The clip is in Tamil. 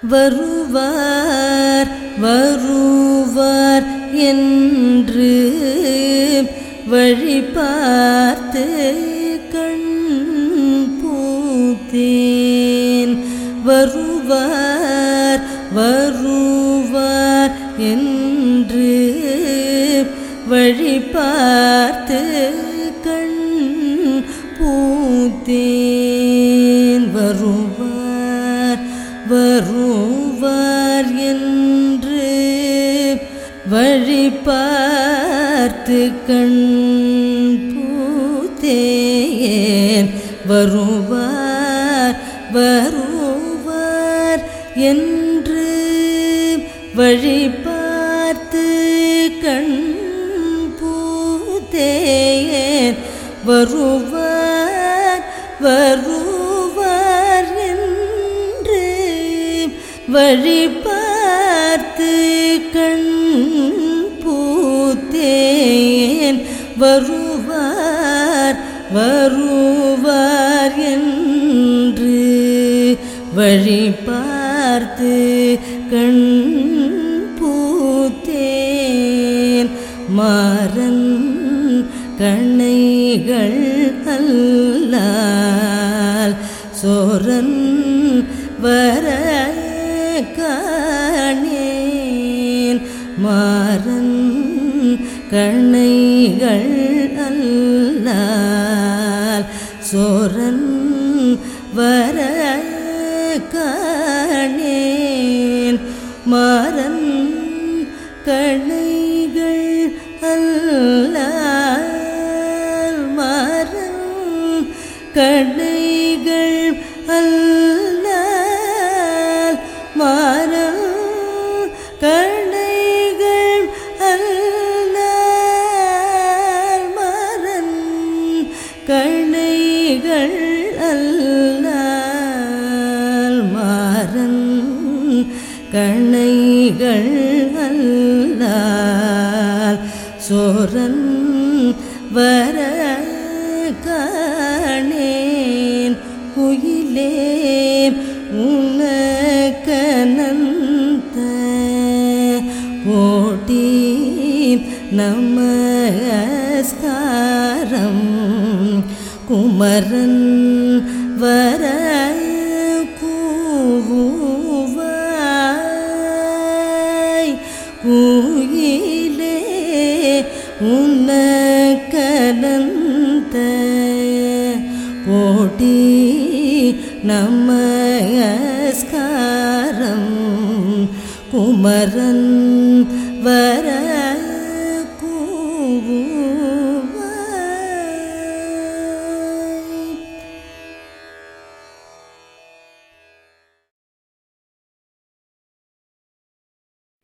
வருவார் வருவார் என்று வழி பார்த்து கண் பூத்தேன் வருவார் வருவார் என்று வழி பார்த்து கண் பூத்தேன் வருவார் வருவார் என்று வழி பார்த்து கண் பூத்தேன் வருவார் வருவார் என்று வழி பார்த்து கண் பூத்தேன் வருவார் வருவார் என்று வழி பார்த்து கண் பூத்தேன் வருவார் வருவார் என்று வழி பார்த்து கண் பூத்தேன் மாறன் கண்ணைகள் அல்லால் சோரன் வர காணேன் மாறன் கண்ணைகள் அல்லால் சோரன் வர காணேன் மாறன் கண்ணைகள் அல்லால் மாறன் கண்ணைகள் அல்லால் மாறன் கண்ணைகள் அல்லால் மாறன் கண்ணைகள் அல்லால் மாறன் கண்ணைகள் அல்லால் சோரன் வர காணேன் குயிலே உனக்கனந்த ஓட்டி நமஸ்காரம் குமரன் வர கூவாய் குயிலே உனக்கனந்த கோட்டி நமஸ்காரம் குமரன் வர